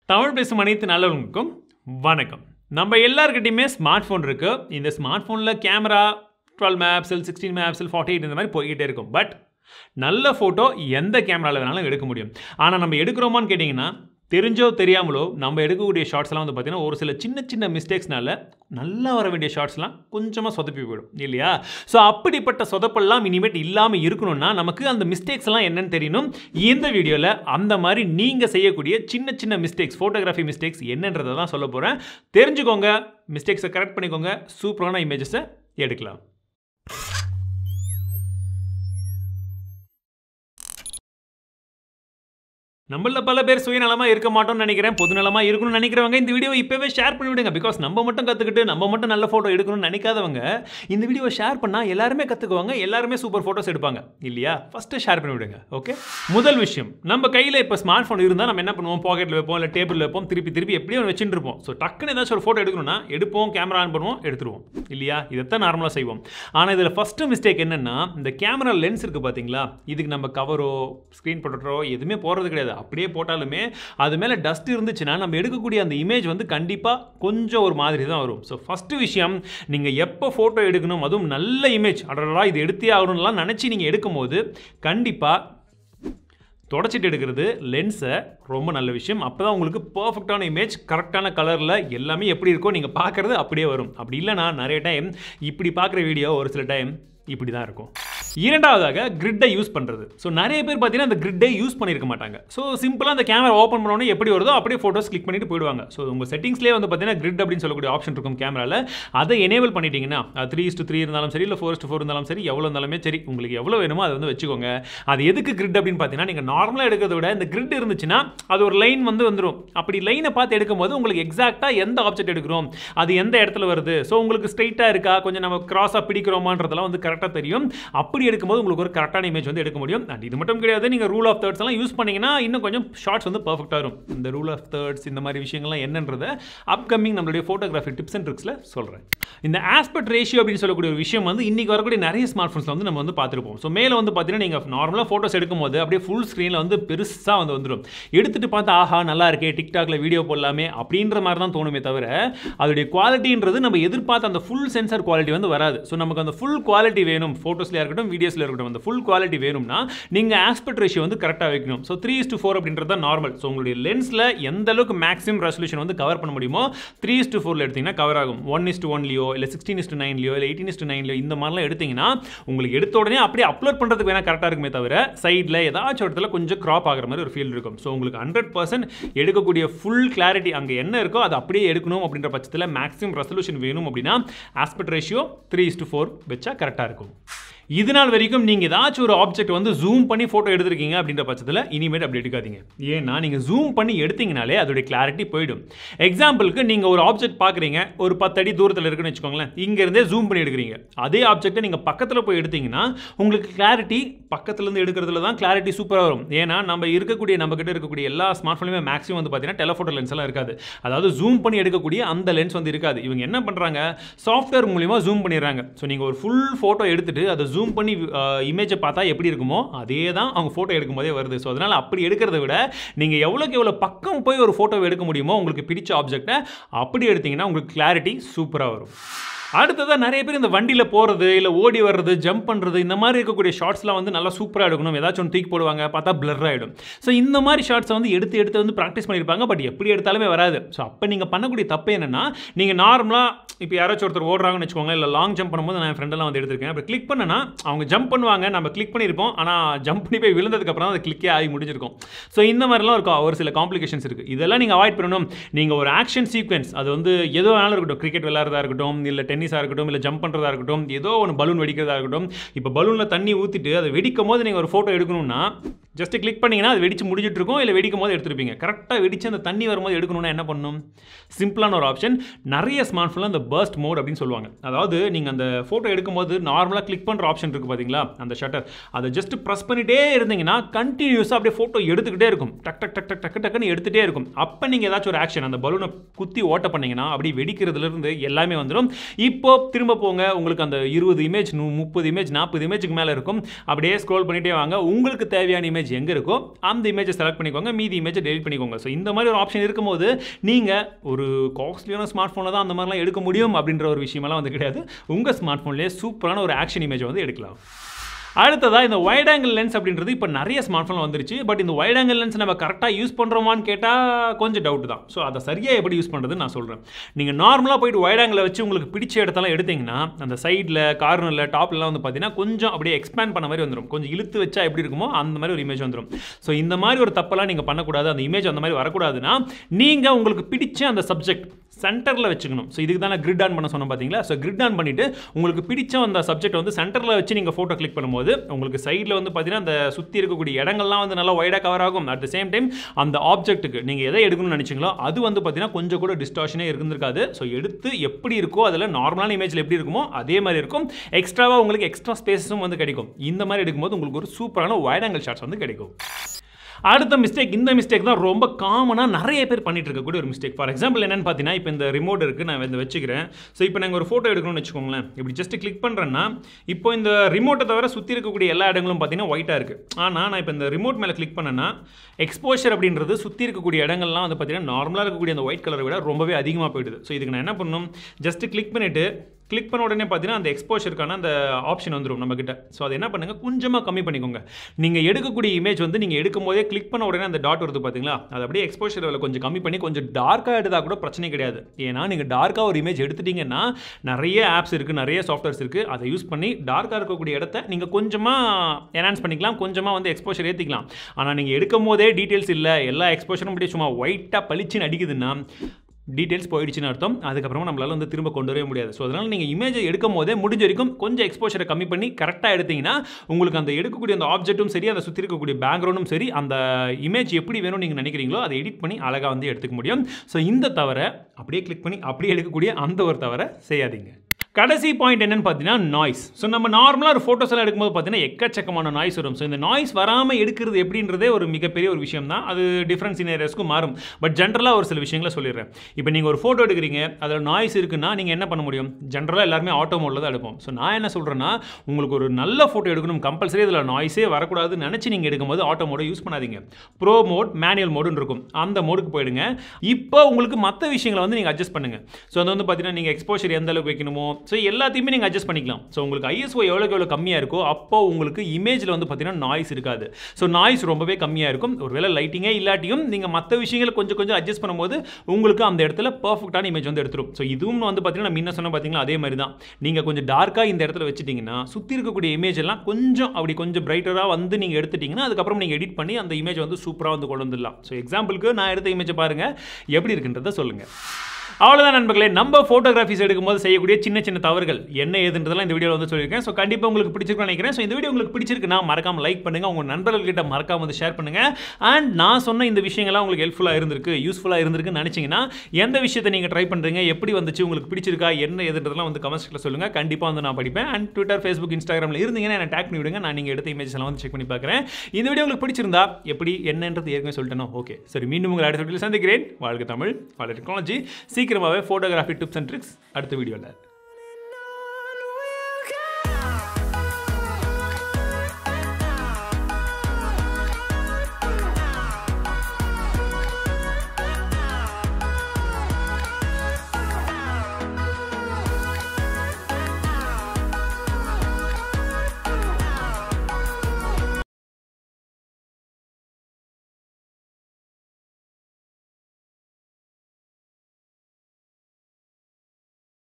தமிழ் பேசும் அனைத்து நல்லவங்களுக்கும் வணக்கம் நம்ம எல்லாருக்கிட்டையுமே ஸ்மார்ட் ஃபோன் இருக்குது இந்த ஸ்மார்ட் ஃபோனில் கேமரா டுவெல் மேப்ஸில் சிக்ஸ்டீன் மேப்ஸில் ஃபார்ட்டி எயிட் இந்த மாதிரி போய்கிட்டே இருக்கும் பட் நல்ல ஃபோட்டோ எந்த கேமராவில் வேணாலும் எடுக்க முடியும் ஆனால் நம்ம எடுக்கிறோமான்னு கேட்டிங்கன்னா தெரிஞ்சோ தெரியாமலோ நம்ம எடுக்கக்கூடிய ஷார்ட்ஸ்லாம் வந்து பார்த்திங்கன்னா ஒரு சில சின்ன சின்ன மிஸ்டேக்ஸ்னால நல்லா வர வேண்டிய ஷார்ட்ஸ்லாம் கொஞ்சமாக சொதப்பி போயிடும் இல்லையா ஸோ அப்படிப்பட்ட சொதப்பெல்லாம் இனிமேட் இல்லாமல் இருக்கணும்னா நமக்கு அந்த மிஸ்டேக்ஸ் எல்லாம் என்னன்னு தெரியணும் இந்த வீடியோவில் அந்த மாதிரி நீங்கள் செய்யக்கூடிய சின்ன சின்ன மிஸ்டேக்ஸ் ஃபோட்டோகிராஃபி மிஸ்டேக்ஸ் என்னன்றதை தான் சொல்ல போகிறேன் தெரிஞ்சுக்கோங்க மிஸ்டேக்ஸை கரெக்ட் பண்ணிக்கோங்க சூப்பரான இமேஜஸை எடுக்கலாம் நம்மள பல பேர் சுயநலமாக இருக்க மாட்டோம்னு நினைக்கிறேன் பொதுநலமாக இருக்கணும்னு நினைக்கிறவங்க இந்த வீடியோ இப்போவே ஷேர் பண்ணி விடுங்க பிகாஸ் நம்ம மட்டும் கற்றுக்கிட்டு நம்ம மட்டும் நல்ல ஃபோட்டோ எடுக்கணும்னு நினைக்காதவங்க இந்த வீடியோ ஷேர் பண்ணால் எல்லாருமே கற்றுக்குவாங்க எல்லாருமே சூப்பர் ஃபோட்டோஸ் எடுப்பாங்க இல்லையா ஃபஸ்ட்டு ஷேர் பண்ணி விடுங்க ஓகே முதல் விஷயம் நம்ம கையில் இப்போ ஸ்மார்ட் ஃபோன் இருந்தால் நம்ம என்ன பண்ணுவோம் பாக்கெட்டில் வைப்போம் இல்லை டேபிளில் வைப்போம் திருப்பி திருப்பி எப்படியும் ஒன்று வச்சுட்டு இருப்போம் ஸோ டக்குன்னு ஏதாச்சும் ஒரு ஃபோட்டோ எடுக்கணும்னா எடுப்போம் கேமரா ஆன் பண்ணுவோம் எடுத்துருவோம் இல்லையா இதைத்தான் நார்மலாக செய்வோம் ஆனால் இதில் ஃபஸ்ட்டு மிஸ்டேக் என்னென்னா இந்த கேமரா லென்ஸ் இருக்குது பார்த்தீங்களா இதுக்கு நம்ம கவரோ ஸ்க்ரீன் ப்ரொடக்டரோ எதுவுமே போடுறது கிடையாது அப்படியே போட்டாலுமே அது மேலே டஸ்ட் இருந்துச்சுன்னா நம்ம எடுக்கக்கூடிய அந்த இமேஜ் வந்து கண்டிப்பாக கொஞ்சம் ஒரு மாதிரி தான் வரும் ஸோ ஃபஸ்ட்டு விஷயம் நீங்கள் எப்போ ஃபோட்டோ எடுக்கணும் அதுவும் நல்ல இமேஜ் அடடா இது எடுத்தே ஆகணும்லாம் நினச்சி நீங்கள் எடுக்கும்போது கண்டிப்பாக தொடச்சிட்டு எடுக்கிறது லென்ஸை ரொம்ப நல்ல விஷயம் அப்போ தான் உங்களுக்கு பர்ஃபெக்டான இமேஜ் கரெக்டான கலரில் எல்லாமே எப்படி இருக்கோ நீங்கள் பார்க்குறது அப்படியே வரும் அப்படி இல்லைனா நிறைய டைம் இப்படி பார்க்குற வீடியோ ஒரு சில டைம் இப்படி தான் இருக்கும் இரண்டாவதாக கிரிட்டை யூஸ் பண்ணுறது ஸோ நிறைய பேர் பார்த்தீங்கன்னா அந்த கிரிட்டை யூஸ் பண்ணியிருக்க மாட்டாங்க ஸோ சிம்பிளாக அந்த கேமரா ஓப்பன் பண்ணோன்னே எப்படி வருதோ அப்படியே ஃபோட்டோஸ் கிளிக் பண்ணிட்டு போயிடுவாங்க ஸோ உங்கள் செட்டிங்ஸ்லேயே வந்து பார்த்தீங்கன்னா கிரிட் அப்படின்னு சொல்லக்கூடிய ஆப்ஷன் இருக்கும் கேமராவில் அதை எனேபிள் பண்ணிட்டீங்கன்னா த்ரீ இஸ்டு த்ரீ இருந்தாலும் சரி இல்லை ஃபோர் இஸ்டு ஃபோர் இருந்தாலும் சரி எவ்வளோ இருந்தாலுமே சரி உங்களுக்கு எவ்வளோ வேணுமோ அதை வந்து வச்சுக்கோங்க அது எதுக்கு கிரிட் அப்படின்னு பார்த்தீங்கன்னா நீங்கள் நார்மலாக எடுக்கிறத விட இந்த கிரிட் இருந்துச்சுன்னா அது ஒரு லைன் வந்து வந்துடும் அப்படி லைனை பார்த்து எடுக்கும்போது உங்களுக்கு எக்ஸாக்டாக எந்த ஆப்ஜெக்ட் எடுக்கிறோம் அது எந்த இடத்துல வருது ஸோ உங்களுக்கு ஸ்ட்ரைட்டாக இருக்கா கொஞ்சம் நம்ம கிராஸாக பிடிக்கிறோமான்றதெல்லாம் வந்து கரெக்டாக தெரியும் அப்படி எடுக்கும்போது உங்களுக்கு ஒரு கரெக்டான இமேஜ் வந்து எடுக்க முடியும் அண்ட் இது மட்டும் கிடையாது நீங்கள் ரூல் ஆஃப் தேர்ட்ஸ் எல்லாம் யூஸ் பண்ணீங்கன்னா இன்னும் கொஞ்சம் ஷார்ட்ஸ் வந்து பர்ஃபெக்டாக வரும் இந்த ரூல் ஆஃப் தேர்ட்ஸ் இந்த மாதிரி விஷயங்கள்லாம் என்னன்றதை அப்கமிங் நம்மளுடைய ஃபோட்டோகிராஃபி டிப்ஸ் அண்ட் ட்ரிக்ஸில் சொல்கிறேன் இந்த ஆஸ்பெக்ட் ரேஷியோ அப்படின்னு சொல்லக்கூடிய ஒரு விஷயம் வந்து இன்னைக்கு வரக்கூடிய நிறைய ஸ்மார்ட் ஃபோன்ஸில் வந்து நம்ம வந்து பார்த்துருப்போம் ஸோ மேலே வந்து பார்த்தீங்கன்னா நீங்கள் நார்மலாக ஃபோட்டோஸ் எடுக்கும்போது அப்படியே ஃபுல் ஸ்க்ரீனில் வந்து பெருசாக வந்து வந்துடும் எடுத்துகிட்டு பார்த்தா ஆஹா நல்லா இருக்கே டிக்டாக்ல வீடியோ போடலாமே அப்படின்ற மாதிரி தான் தோணுமே தவிர அதோடைய குவாலிட்டின்றது நம்ம எதிர்பார்த்த அந்த ஃபுல் சென்சார் குவாலிட்டி வந்து வராது ஸோ நமக்கு அந்த ஃபுல் குவாலிட்டி வேணும் ஃபோட்டோஸில் இருக்கட்டும் வீடியோஸில் இருக்கட்டும் அந்த ஃபுல் குவாலிட்டி வேணும்னா நீங்கள் ஆஸ்பெக்ட் ரேஷியோ வந்து கரெக்டாக வைக்கணும் so three is to four அப்படின்றது தான் நார்மல் ஸோ உங்களுடைய லென்ஸில் எந்த அளவுக்கு மேக்ஸிமம் ரெசல்யூஷன் வந்து கவர் பண்ண முடியுமோ த்ரீ இஸ் டு ஃபோரில் எடுத்தீங்கன்னா கவர் ஆகும் ஒன் இஸ் டு ஒன்லியோ இல்லை சிக்ஸ்டீன் இஸ் டு நைன்லையோ இல்லை எயிட்டீன் இஸ் டு நைன்லையோ இந்த மாதிரிலாம் எடுத்தீங்கன்னா உங்களுக்கு எடுத்த உடனே அப்படியே அப்லோட் பண்ணுறதுக்கு வேணால் கரெக்டாக இருக்குமே தவிர சைடில் ஏதாச்சும் இடத்துல கொஞ்சம் க்ராப் ஆகிற மாதிரி ஒரு ஃபீல் இருக்கும் ஸோ உங்களுக்கு ஹண்ட்ரட் பர்சன்ட் எடுக்கக்கூடிய ஃபுல் கிளாரிட்டி அங்கே என்ன இருக்கோ அதை அப்படியே எடுக்கணும் அப்படின்ற பட்சத்தில் மேக்ஸிமம் ரெசல்யூஷன் வேணும் அப்படின்னா aspect ratio three is to four வச்சா கரெக்டாக இருக்கும் இது நாள் வரைக்கும் நீங்கள் ஏதாச்சும் ஒரு ஆப்ஜெக்ட் வந்து ஜூம் பண்ணி ஃபோட்டோ எடுத்திருக்கீங்க அப்படின்ற பட்சத்தில் இனிமேட் அப்படி எடுக்காதீங்க ஏன்னா நீங்கள் ஜூம் பண்ணி எடுத்தீங்கனாலே அதோடைய கிளாரிட்டி போயிடும் எக்ஸாம்பிளுக்கு நீங்கள் ஒரு ஆப்ஜெக்ட் பார்க்குறீங்க ஒரு பத்தடி தூரத்தில் இருக்குன்னு வச்சுக்கோங்களேன் இங்கேருந்தே ஜூம் பண்ணி எடுக்கிறீங்க அதே ஆப்ஜெக்ட்டை நீங்கள் பக்கத்தில் போய் எடுத்தீங்கன்னா உங்களுக்கு கிளாரிட்டி பக்கத்துலேருந்து எடுக்கிறதுல தான் கிளாரிட்டி சூப்பராக வரும் ஏன்னா நம்ம இருக்கக்கூடிய நம்ம கிட்ட இருக்கக்கூடிய எல்லா ஸ்மார்ட் ஃபோன்லையுமே மேக்ஸிமம் வந்து பார்த்தீங்கன்னா டெலஃபோட்டோ லென்ஸ் எல்லாம் இருக்காது அதாவது ஜூம் பண்ணி எடுக்கக்கூடிய அந்த லென்ஸ் வந்து இருக்காது இவங்க என்ன பண்ணுறாங்க சாஃப்ட்வேர் மூலியமாக ஜூம் பண்ணிடுறாங்க ஸோ நீங்கள் ஒரு ஃபுல் ஃபோட்டோ எடுத்துட்டு அதை ஜூம் பண்ணி இமேஜை பார்த்தா எப்படி இருக்குமோ அதே தான் அவங்க ஃபோட்டோ எடுக்கும்போதே வருது ஸோ அதனால் அப்படி எடுக்கிறத விட நீங்கள் எவ்வளோக்கு எவ்வளோ பக்கம் போய் ஒரு ஃபோட்டோ எடுக்க முடியுமோ உங்களுக்கு பிடிச்ச ஆப்ஜெக்டை அப்படி எடுத்தீங்கன்னா உங்களுக்கு கிளாரிட்டி சூப்பராக வரும் அடுத்ததாக நிறைய பேர் இந்த வண்டியில் போகிறது இல்லை ஓடி வர்றது ஜம்ப் பண்ணுறது இந்த மாதிரி இருக்கக்கூடிய ஷார்ட்ஸ்லாம் வந்து நல்லா சூப்பராக எடுக்கணும் ஏதாச்சும் ஒன்று தூக்கி போடுவாங்க பார்த்தா பிளர் ஆகிடும் ஸோ இந்த மாதிரி ஷார்ட்ஸை வந்து எடுத்து எடுத்து வந்து ப்ராக்டிஸ் பண்ணியிருப்பாங்க பட் எப்படி எடுத்தாலுமே வராது ஸோ அப்போ நீங்கள் பண்ணக்கூடிய தப்பு என்னென்னா நீங்கள் நார்மலாக இப்போ யாராச்சும் ஒருத்தர் ஓடுறாங்கன்னு வச்சுக்கோங்க இல்லை லாங் ஜம்ப் பண்ணும்போது நான் என் ஃப்ரெண்டெல்லாம் வந்து எடுத்திருக்கேன் அப்படி கிளிக் பண்ணனா அவங்க ஜம்ப் பண்ணுவாங்க நம்ம கிளிக் பண்ணியிருப்போம் ஆனால் ஜம்ப் பண்ணி போய் விழுந்ததுக்கப்புறம் அது கிளிக்கே ஆகி முடிஞ்சிருக்கும் ஸோ இந்த மாதிரிலாம் இருக்கும் ஒரு சில காம்ப்ளிகேஷன்ஸ் இருக்குது இதெல்லாம் நீங்கள் அவாய்ட் பண்ணணும் நீங்கள் ஒரு ஆக்ஷன் சீக்வன்ஸ் அது வந்து எதோ வேணாலும் இருக்கட்டும் கிரிக்கெட் விளையாடுறதா இருக்கட்டும் இல்லை டென்னிஸாக இருக்கட்டும் இல்லை ஜம்ப் பண்ணுறதா இருக்கட்டும் ஏதோ ஒன்று பலூன் வெடிக்கிறதா இருக்கட்டும் இப்போ பலூனில் தண்ணி ஊற்றிட்டு அதை வெடிக்கும் போது நீங்கள் ஒரு ஃபோட்டோ எடுக்கணும்னா ஜஸ்ட் கிளிக் பண்ணிங்கன்னா அது வெடிச்சு முடிஞ்சிட்டு இருக்கும் இல்லை வெடிக்கும் போது எடுத்துருப்பீங்க கரெக்டாக வெடிச்சு அந்த தண்ணி வரும்போது எடுக்கணும்னா என்ன பண்ணணும் சிம்பிளான ஒரு ஆப்ஷன் நிறைய ஸ்மார்ட் ஃபோனில் அந்த பர்ஸ்ட் மோட் அப்படின்னு சொல்லுவாங்க அதாவது நீங்கள் அந்த ஃபோட்டோ எடுக்கும்போது நார்மலாக கிளிக் பண்ணுற ஆப்ஷன் இருக்குது பார்த்தீங்களா அந்த ஷட்டர் அதை ஜஸ்ட் ப்ரெஸ் பண்ணிட்டே இருந்தீங்கன்னா கண்டினியூஸாக அப்படியே ஃபோட்டோ எடுத்துக்கிட்டே இருக்கும் டக் டக் டக் டக் டக்கு டக்குன்னு எடுத்துகிட்டே இருக்கும் அப்போ நீங்கள் ஏதாச்சும் ஒரு ஆக்ஷன் அந்த பலூனை குத்தி ஓட்ட பண்ணீங்கன்னா அப்படி வெடிக்கிறதுலேருந்து எல்லாமே வந்துடும் இப்போ திரும்ப போங்க உங்களுக்கு அந்த இருபது இமேஜ் முப்பது இமேஜ் நாற்பது இமேஜுக்கு மேலே இருக்கும் அப்படியே ஸ்க்ரோல் பண்ணிட்டே வாங்க உங்களுக்கு தேவையான இமேஜ் எங்கே இருக்கோ அந்த இமேஜை செலக்ட் பண்ணிக்கோங்க மீதி இமேஜை டெலிட் பண்ணிக்கோங்க ஸோ இந்த மாதிரி ஒரு ஆப்ஷன் இருக்கும்போது நீங்கள் ஒரு காஸ்ட்லியான ஸ்மார்ட் ஃபோனில் தான் அந்த மாதிரிலாம் எடுக்க முடியும் அப்படின்ற ஒரு விஷயமெல்லாம் வந்து கிடையாது உங்கள் ஸ்மார்ட் ஃபோன்லேயே சூப்பரான ஒரு ஆக்ஷன் இமேஜை வந்து எடுக்கலாம் அடுத்ததா இந்த வைட் ஆங்கிள் லென்ஸ் அப்படின்றது இப்போ நிறைய ஸ்மார்ட் ஃபோன் வந்துருச்சு பட் இந்த வைட் ஆங்கிள் லென்ஸ் நம்ம கரெக்டாக யூஸ் பண்ணுறோமான்னு கேட்டால் கொஞ்சம் டவுட் தான் ஸோ அதை சரியாக எப்படி யூஸ் பண்ணுறதுன்னு நான் சொல்கிறேன் நீங்கள் நார்மலாக போயிட்டு வைட் ஆங்கிள் வச்சு உங்களுக்கு பிடிச்ச இடத்தெல்லாம் எடுத்தீங்கன்னா அந்த சைடில் கார்னரில் டாப்லலாம் வந்து பார்த்தீங்கன்னா கொஞ்சம் அப்படியே எக்ஸ்பேண்ட் பண்ண மாதிரி வந்துடும் கொஞ்சம் இழுத்து வச்சா எப்படி இருக்குமோ அந்த மாதிரி ஒரு இமேஜ் வந்துடும் ஸோ இந்த மாதிரி ஒரு தப்பெல்லாம் நீங்கள் பண்ணக்கூடாது அந்த இமேஜ் அந்த மாதிரி வரக்கூடாதுன்னா நீங்கள் உங்களுக்கு பிடிச்ச அந்த சப்ஜெக்ட் சென்டரில் வச்சுக்கணும் ஸோ இதுக்கு தான் நான் கிரிட் ஆன் பண்ண சொன்னேன் பார்த்தீங்களா ஸோ கிரிட் ஆன் பண்ணிவிட்டு உங்களுக்கு பிடிச்ச அந்த சப்ஜெக்ட் வந்து சென்டரில் வச்சு நீங்கள் ஃபோட்டோ கிளிக் பண்ணும்போது உங்களுக்கு சைடில் வந்து பார்த்தீங்கன்னா அந்த சுற்றி இருக்கக்கூடிய இடங்கள்லாம் வந்து நல்லா வைடாக கவர் ஆகும் அட் த சேம் டைம் அந்த ஆப்ஜெக்ட்டுக்கு நீங்கள் எதை எடுக்கணும்னு நினச்சிங்களோ அது வந்து பார்த்தீங்கன்னா கொஞ்சம் கூட டிஸ்டார்ஷனே இருந்திருக்காது ஸோ எடுத்து எப்படி இருக்கோ அதில் நார்மலான இமேஜில் எப்படி இருக்குமோ அதே மாதிரி இருக்கும் எக்ஸ்ட்ராவாக உங்களுக்கு எக்ஸ்ட்ரா ஸ்பேஸும் வந்து கிடைக்கும் இந்த மாதிரி எடுக்கும்போது உங்களுக்கு ஒரு சூப்பரான வைட் ஆங்கிள் ஷாட்ஸ் வந்து கிடைக்கும் அடுத்த மிஸ்டேக் இந்த மிஸ்டேக் தான் ரொம்ப காமனாக நிறைய பேர் பண்ணிட்டு இருக்கக்கூடிய ஒரு மிஸ்டேக் ஃபார் எக்ஸாம்பிள் என்னன்னு பார்த்தீங்கன்னா இப்போ இந்த ரிமோட் இருக்குது நான் இந்த வச்சுக்கிறேன் ஸோ இப்போ நாங்கள் ஒரு ஃபோட்டோ எடுக்கணும்னு வச்சுக்கோங்களேன் இப்படி ஜஸ்ட் கிளிக் பண்ணுறேன்னா இப்போ இந்த ரிமோட்டை தவிர சுற்றி இருக்கக்கூடிய எல்லா இடங்களும் பார்த்தீங்கன்னா ஒயிட்டாக இருக்குது ஆனால் நான் இப்போ இந்த ரிமோட் மேலே கிளிக் பண்ணேன்னா எக்ஸ்போஷர் அப்படின்றது சுற்றி இருக்கக்கூடிய இடங்கள்லாம் வந்து பார்த்தீங்கன்னா நார்மலாக இருக்கக்கூடிய அந்த ஒயிட் கலரை விட ரொம்பவே அதிகமாக போயிடுது ஸோ இதுக்கு நான் என்ன பண்ணணும் ஜஸ்ட் கிளிக் பண்ணிவிட்டு கிளிக் பண்ண உடனே பார்த்தீங்கன்னா அந்த எக்ஸ்போஷருக்கான அந்த ஆப்ஷன் வந்துடும் நம்மக்கிட்ட ஸோ அது என்ன பண்ணுங்கள் கொஞ்சமாக கம்மி பண்ணிக்கோங்க நீங்கள் எடுக்கக்கூடிய இமேஜ் வந்து நீங்கள் எடுக்கும் போதே கிளிக் பண்ண உடனே அந்த டாட் வருது பார்த்தீங்களா அது அப்படியே எக்ஸ்போஷர் லெவலில் கொஞ்சம் கம்மி பண்ணி கொஞ்சம் டார்க்காக எடுத்தால் கூட பிரச்சனை கிடையாது ஏன்னா நீங்கள் டார்க்காக ஒரு இமேஜ் எடுத்துட்டீங்கன்னா நிறைய ஆப்ஸ் இருக்குது நிறைய சாஃப்ட்வேர்ஸ் இருக்குது அதை யூஸ் பண்ணி டார்க்காக இருக்கக்கூடிய இடத்த நீங்கள் கொஞ்சமாக என்ஹான்ஸ் பண்ணிக்கலாம் கொஞ்சமாக வந்து எக்ஸ்போஷர் ஏற்றிக்கலாம் ஆனால் நீங்கள் எடுக்கும் போதே டீட்டெயில்ஸ் இல்லை எல்லா எக்ஸ்போஷரும் அப்படியே சும்மா ஒயிட்டாக பளிச்சுன்னு அடிக்குதுன்னா டீட்டெயில்ஸ் போயிடுச்சுன்னு அர்த்தம் அதுக்கப்புறமா நம்மளால வந்து திரும்ப கொண்டு வரவே முடியாது ஸோ அதனால் நீங்கள் இமேஜை எடுக்கும் போதே முடிஞ்ச வரைக்கும் கொஞ்சம் எக்ஸ்போஷரை கம்மி பண்ணி கரெக்டாக எடுத்தீங்கன்னா உங்களுக்கு அந்த எடுக்கக்கூடிய அந்த ஆப்ஜெக்ட்டும் சரி அந்த சுற்றி இருக்கக்கூடிய பேக்ரவுண்டும் சரி அந்த இமேஜ் எப்படி வேணும் நீங்கள் நினைக்கிறீங்களோ அதை எடிட் பண்ணி அழகாக வந்து எடுத்துக்க முடியும் ஸோ இந்த தவிர அப்படியே கிளிக் பண்ணி அப்படியே எடுக்கக்கூடிய அந்த ஒரு தவிர செய்யாதீங்க கடைசி பாயிண்ட் என்னன்னு பார்த்தீங்கன்னா நாய்ஸ் ஸோ நம்ம நார்மலாக ஒரு ஃபோட்டோஸ் எல்லாம் எடுக்கும்போது பார்த்தீங்கன்னா எக்கச்சக்கமான நாய்ஸ் வரும் ஸோ இந்த நாய்ஸ் வராமல் எடுக்கிறது எப்படின்றதே ஒரு மிகப்பெரிய ஒரு விஷயம் தான் அது டிஃப்ரெண்ட் சீனியர்ஸ்க்கும் மாறும் பட் ஜென்ரலாக ஒரு சில விஷயங்களை சொல்லிடுறேன் இப்போ நீங்கள் ஒரு ஃபோட்டோ எடுக்கிறீங்க அதில் நாய்ஸ் இருக்குன்னா நீங்கள் என்ன பண்ண முடியும் ஜென்ரலாக எல்லாருமே ஆட்டோ மோடில் தான் எடுப்போம் ஸோ நான் என்ன சொல்கிறேன்னா உங்களுக்கு ஒரு நல்ல ஃபோட்டோ எடுக்கணும் கம்பல்சரி இதில் நாய்ஸே வரக்கூடாதுன்னு நினச்சி நீங்கள் எடுக்கும்போது ஆட்டோ மோடை யூஸ் பண்ணாதீங்க ப்ரோ மோட் மேனுவல் மோடுன்னு இருக்கும் அந்த மோடுக்கு போயிடுங்க இப்போ உங்களுக்கு மற்ற விஷயங்களை வந்து நீங்கள் அட்ஜஸ்ட் பண்ணுங்கள் ஸோ அது வந்து பார்த்தீங்கன்னா நீங்கள் எக்ஸ்போஷர் எந்த அளவுக்கு வைக்கணுமோ ஸோ எல்லாத்தையுமே நீங்கள் அட்ஜஸ்ட் பண்ணிக்கலாம் ஸோ உங்களுக்கு ஐஎஸ்ஓ எவ்வளோக்கு எவ்வளோ கம்மியாக இருக்கோ அப்போ உங்களுக்கு இமேஜில் வந்து பார்த்தீங்கன்னா நாய்ஸ் இருக்காது ஸோ நாய்ஸ் ரொம்பவே கம்மியாக இருக்கும் ஒருவேளை லைட்டிங்கே இல்லாட்டியும் நீங்கள் மற்ற விஷயங்களை கொஞ்சம் கொஞ்சம் அட்ஜஸ்ட் பண்ணும்போது உங்களுக்கு அந்த இடத்துல பர்ஃபெக்டான இமேஜ் வந்து எடுத்துரும் ஸோ இதுவும் வந்து பார்த்தீங்கன்னா நான் முன்ன சொன்ன பார்த்தீங்களா அதே மாதிரி தான் நீங்கள் கொஞ்சம் டார்க்காக இந்த இடத்துல வச்சுட்டிங்கன்னா சுற்றி இருக்கக்கூடிய இமேஜ் எல்லாம் கொஞ்சம் அப்படி கொஞ்சம் பிரைட்டராக வந்து நீங்கள் எடுத்துட்டிங்கன்னா அதுக்கப்புறம் நீங்கள் எடிட் பண்ணி அந்த இமேஜ் வந்து சூப்பராக வந்து கொண்டு வந்துடலாம் ஸோ எக்ஸாம்பிளுக்கு நான் எடுத்த இமேஜை பாருங்கள் எப்படி இருக்குன்றதை சொல்லுங்கள் அவ்வளோதான் நண்பர்களே நம்ம ஃபோட்டோகிராஃபிஸ் எடுக்கும்போது செய்யக்கூடிய சின்ன சின்ன தவறுகள் என்ன ஏதுன்றதெல்லாம் இந்த வீடியோவில் வந்து சொல்லியிருக்கேன் ஸோ கண்டிப்பாக உங்களுக்கு பிடிச்சிருக்குன்னு நினைக்கிறேன் ஸோ இந்த வீடியோ உங்களுக்கு பிடிச்சிருக்குன்னா மறக்காம லைக் பண்ணுங்கள் உங்கள் நண்பர்கள்கிட்ட மறக்காம வந்து ஷேர் பண்ணுங்கள் அண்ட் நான் சொன்ன இந்த விஷயங்கள்லாம் உங்களுக்கு ஹெல்ப்ஃபுல்லாக இருந்திருக்கு யூஸ்ஃபுல்லாக இருந்திருக்குன்னு நினச்சிங்கன்னா எந்த விஷயத்தை நீங்கள் ட்ரை பண்ணுறீங்க எப்படி வந்துச்சு உங்களுக்கு பிடிச்சிருக்கா என்ன எதுன்றதெல்லாம் வந்து கமெண்ட்ஸில் சொல்லுங்கள் கண்டிப்பாக வந்து நான் படிப்பேன் அண்ட் ட்விட்டர் ஃபேஸ்புக் இன்ஸ்டாகிராமில் இருந்தீங்கன்னா என்ன டேக் பண்ணி விடுங்க நான் நீங்கள் எடுத்த இமேஜஸ் எல்லாம் வந்து செக் பண்ணி பார்க்குறேன் இந்த வீடியோ உங்களுக்கு பிடிச்சிருந்தா எப்படி என்னன்றது ஏற்கனவே சொல்லிட்டேனோ ஓகே சரி மீண்டும் உங்களை அடுத்த வீடியோவில் சந்திக்கிறேன் வாழ்க தமிழ் வாழ்க டெக்னாலஜி சீக்கிரமாகவே ஃபோட்டோகிராஃபி டிப்ஸ் அண்ட் ட்ரிக்ஸ் அடுத்த வீடியோவில்